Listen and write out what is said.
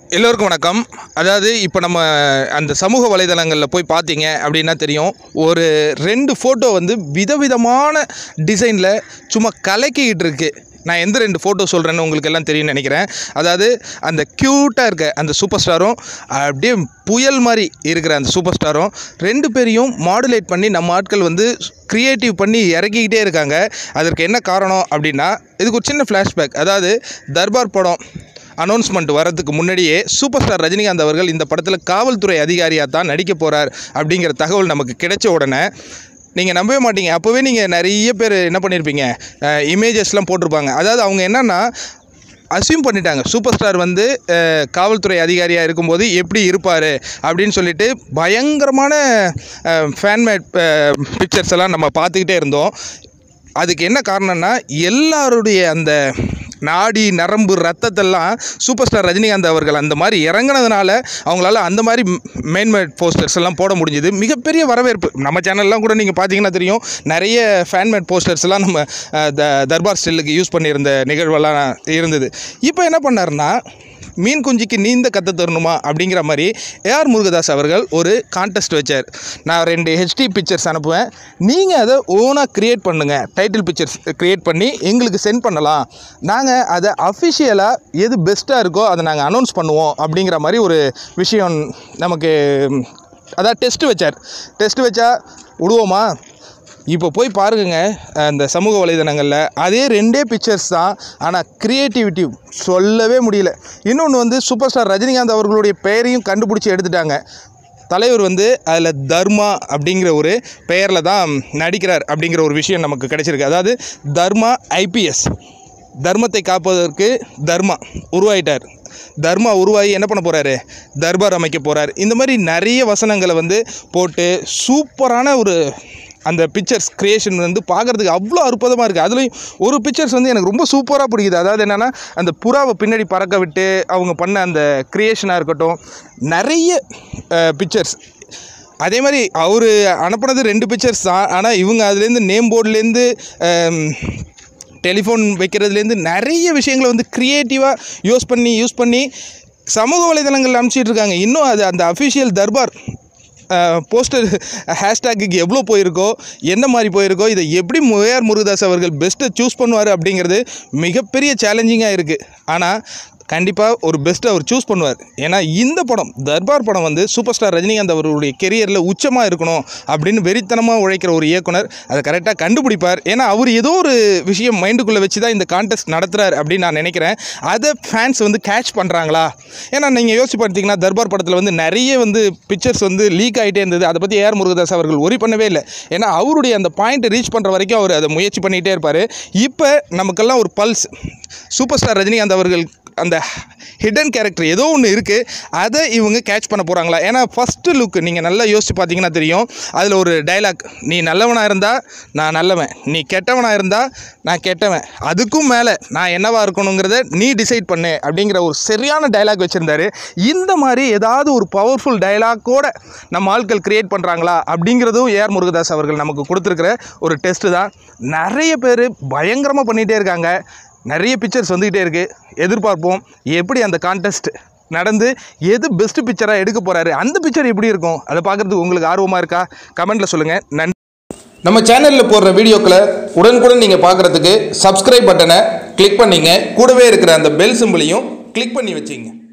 எல்லோருக்கும் வணக்கம் அதாவது இப்போ நம்ம அந்த சமூக வலைதளங்களில் போய் பார்த்தீங்க அப்படின்னா தெரியும் ஒரு ரெண்டு ஃபோட்டோ வந்து விதவிதமான டிசைனில் சும்மா கலக்கிக்கிட்டு இருக்கு நான் எந்த ரெண்டு ஃபோட்டோ சொல்கிறேன்னு உங்களுக்கு எல்லாம் தெரியும்னு நினைக்கிறேன் அதாவது அந்த க்யூட்டாக இருக்க அந்த சூப்பர் ஸ்டாரும் அப்படியே புயல் மாதிரி இருக்கிற அந்த சூப்பர் ஸ்டாரும் ரெண்டு பேரையும் மாடுலேட் பண்ணி நம்ம ஆட்கள் வந்து க்ரியேட்டிவ் பண்ணி இறக்கிக்கிட்டே இருக்காங்க அதற்கு என்ன காரணம் அப்படின்னா இதுக்கு ஒரு சின்ன ஃப்ளாஷ்பேக் அதாவது தர்பார் படம் அனௌன்ஸ்மெண்ட் வரதுக்கு முன்னாடியே சூப்பர் ஸ்டார் ரஜினிகாந்த் அவர்கள் இந்த படத்தில் காவல்துறை அதிகாரியாக தான் நடிக்க போகிறார் அப்படிங்கிற தகவல் நமக்கு கிடைச்ச உடனே நீங்கள் நம்பவே மாட்டீங்க அப்போவே நீங்கள் நிறைய பேர் என்ன பண்ணியிருப்பீங்க இமேஜஸ்லாம் போட்டிருப்பாங்க அதாவது அவங்க என்னென்னா அசியூம் பண்ணிட்டாங்க சூப்பர் ஸ்டார் வந்து அஹ், காவல்துறை அதிகாரியாக இருக்கும்போது எப்படி இருப்பார் அப்படின்னு சொல்லிட்டு பயங்கரமான ஃபேன்மேட் பிக்சர்ஸ் எல்லாம் நம்ம பார்த்துக்கிட்டே இருந்தோம் அதுக்கு என்ன காரணம்னா எல்லாருடைய அந்த நாடி நரம்பு ரத்தத்தெல்லாம் சூப்பர் ஸ்டார் ரஜினிகாந்த் அவர்கள் அந்த மாதிரி இறங்குனதுனால அவங்களால அந்த மாதிரி மெயின்மேட் போஸ்டர்ஸ் எல்லாம் போட முடிஞ்சுது மிகப்பெரிய வரவேற்பு நம்ம சேனல்லாம் கூட நீங்கள் பார்த்தீங்கன்னா தெரியும் நிறைய ஃபேன்மேட் போஸ்டர்ஸ் எல்லாம் நம்ம அஹ், த தர்பார் ஸ்டில்லுக்கு யூஸ் பண்ணியிருந்த நிகழ்வெல்லாம் இருந்தது இப்போ என்ன பண்ணாருன்னா மீன் குஞ்சுக்கு நீந்த கற்று தரணுமா அப்படிங்கிற மாதிரி ஏஆர் முருகதாஸ் அவர்கள் ஒரு கான்டெஸ்ட் வச்சார் நான் ரெண்டு ஹெச்டி பிக்சர்ஸ் அனுப்புவேன் நீங்கள் அதை ஓனாக க்ரியேட் பண்ணுங்கள் டைட்டில் பிக்சர்ஸ் க்ரியேட் பண்ணி எங்களுக்கு சென்ட் பண்ணலாம் நாங்கள் அதை அஃபிஷியலாக எது பெஸ்ட்டாக இருக்கோ அதை நாங்கள் அனௌன்ஸ் பண்ணுவோம் அப்படிங்கிற மாதிரி ஒரு விஷயம் நமக்கு அதான் டெஸ்ட் வச்சார் டெஸ்ட் வச்சா விடுவோமா இப்போ போய் பாருங்க அந்த சமூக வலைதளங்களில் அதே ரெண்டே பிக்சர்ஸ் தான் ஆனால் க்ரியேட்டிவிட்டி சொல்லவே முடியல இன்னொன்று வந்து சூப்பர் ஸ்டார் ரஜினிகாந்த் அவர்களுடைய பெயரையும் கண்டுபிடிச்சி எடுத்துட்டாங்க தலைவர் வந்து அதில் தர்மா அப்படிங்கிற ஒரு பெயரில் தான் நடிக்கிறார் அப்படிங்கிற ஒரு விஷயம் நமக்கு கிடைச்சிருக்கு அதாவது தர்மா ஐபிஎஸ் தர்மத்தை காப்பதற்கு தர்மா உருவாயிட்டார் தர்மா உருவாகி என்ன பண்ண போகிறாரு தர்பார் அமைக்க போகிறார் இந்த மாதிரி நிறைய வசனங்களை வந்து போட்டு சூப்பரான ஒரு அந்த பிக்சர்ஸ் க்ரியேஷன் வந்து பார்க்குறதுக்கு அவ்வளோ அற்புதமாக இருக்குது அதுலேயும் ஒரு பிக்சர்ஸ் வந்து எனக்கு ரொம்ப சூப்பராக பிடிக்குது அதாவது என்னென்னா அந்த புறாவை பின்னாடி பறக்க விட்டு அவங்க பண்ண அந்த க்ரியேஷனாக இருக்கட்டும் நிறைய பிக்சர்ஸ் அதே மாதிரி அவர் அனுப்புனது ரெண்டு பிக்சர்ஸ் தான் ஆனால் இவங்க அதுலேருந்து நேம் போர்ட்லேருந்து டெலிஃபோன் வைக்கிறதுலேருந்து நிறைய விஷயங்களை வந்து க்ரியேட்டிவாக யூஸ் பண்ணி யூஸ் பண்ணி சமூக வலைதளங்களில் அனுப்பிச்சிட்டு இருக்காங்க இன்னும் அது அந்த அஃபிஷியல் தர்பார் போஸ்டர் ஹேஷ்டேக்கு எவ்வளோ போயிருக்கோ என்ன மாதிரி போயிருக்கோ இதை எப்படி ஏஆர் முருகதாஸ் அவர்கள் பெஸ்ட்டை சூஸ் பண்ணுவார் அப்படிங்கிறது மிகப்பெரிய சேலஞ்சிங்காக இருக்குது ஆனால் கண்டிப்பாக ஒரு பெஸ்ட்டை அவர் சூஸ் பண்ணுவார் ஏன்னா இந்த படம் தர்பார் படம் வந்து சூப்பர் ஸ்டார் ரஜினிகாந்த் அவர்களுடைய கெரியரில் உச்சமாக இருக்கணும் அப்படின்னு வெறித்தனமாக உழைக்கிற ஒரு இயக்குனர் அதை கரெக்டாக கண்டுபிடிப்பார் ஏன்னா அவர் ஏதோ ஒரு விஷயம் மைண்டுக்குள்ளே வச்சு தான் இந்த கான்டெஸ்ட் நடத்துகிறார் அப்படின்னு நான் நினைக்கிறேன் அதை ஃபேன்ஸ் வந்து கேட்ச் பண்ணுறாங்களா ஏன்னா நீங்கள் யோசிச்சு பார்த்தீங்கன்னா தர்பார் படத்தில் வந்து நிறைய வந்து பிக்சர்ஸ் வந்து லீக் ஆகிட்டே இருந்தது அதை பற்றி ஏஆர் முருகதாஸ் அவர்கள் ஒரி பண்ணவே இல்லை ஏன்னா அவருடைய அந்த பாயிண்ட்டை ரீச் பண்ணுற வரைக்கும் அவர் அதை முயற்சி பண்ணிகிட்டே இருப்பார் இப்போ நமக்கெல்லாம் ஒரு பல்ஸ் சூப்பர் ஸ்டார் ரஜினிகாந்த் அவர்கள் அந்த ஹிடன் கேரக்டர் ஏதோ ஒன்று இருக்குது அதை இவங்க கேட்ச் பண்ண போகிறாங்களா ஏன்னா ஃபஸ்ட்டு லுக் நீங்கள் நல்லா யோசிச்சு பார்த்தீங்கன்னா தெரியும் அதில் ஒரு டைலாக் நீ நல்லவனாக இருந்தால் நான் நல்லவன் நீ கெட்டவனாக இருந்தால் நான் கெட்டவன் அதுக்கும் மேலே நான் என்னவா இருக்கணுங்கிறத நீ டிசைட் பண்ணு அப்படிங்கிற ஒரு சரியான டைலாக் வச்சுருந்தாரு இந்த மாதிரி ஏதாவது ஒரு பவர்ஃபுல் டைலாக்கோட நம்ம ஆட்கள் கிரியேட் பண்ணுறாங்களா அப்படிங்கிறதும் ஏஆர் முருகதாஸ் அவர்கள் நமக்கு கொடுத்துருக்கிற ஒரு டெஸ்ட்டு தான் நிறைய பேர் பயங்கரமாக பண்ணிகிட்டே இருக்காங்க நிறைய பிக்சர்ஸ் வந்துக்கிட்டே இருக்குது எதிர்பார்ப்போம் எப்படி அந்த கான்டெஸ்ட் நடந்து எது பெஸ்ட் பிக்சராக எடுக்க போகிறாரு அந்த பிக்சர் எப்படி இருக்கும் அதை பார்க்குறதுக்கு உங்களுக்கு ஆர்வமாக இருக்கா கமெண்ட்டில் சொல்லுங்கள் நன்றி நம்ம சேனலில் போடுற வீடியோக்களை உடனுக்குடன் நீங்கள் பார்க்குறதுக்கு சப்ஸ்கிரைப் பட்டனை கிளிக் பண்ணிங்க கூடவே இருக்கிற அந்த பெல் சிம்பிளையும் கிளிக் பண்ணி வச்சிங்க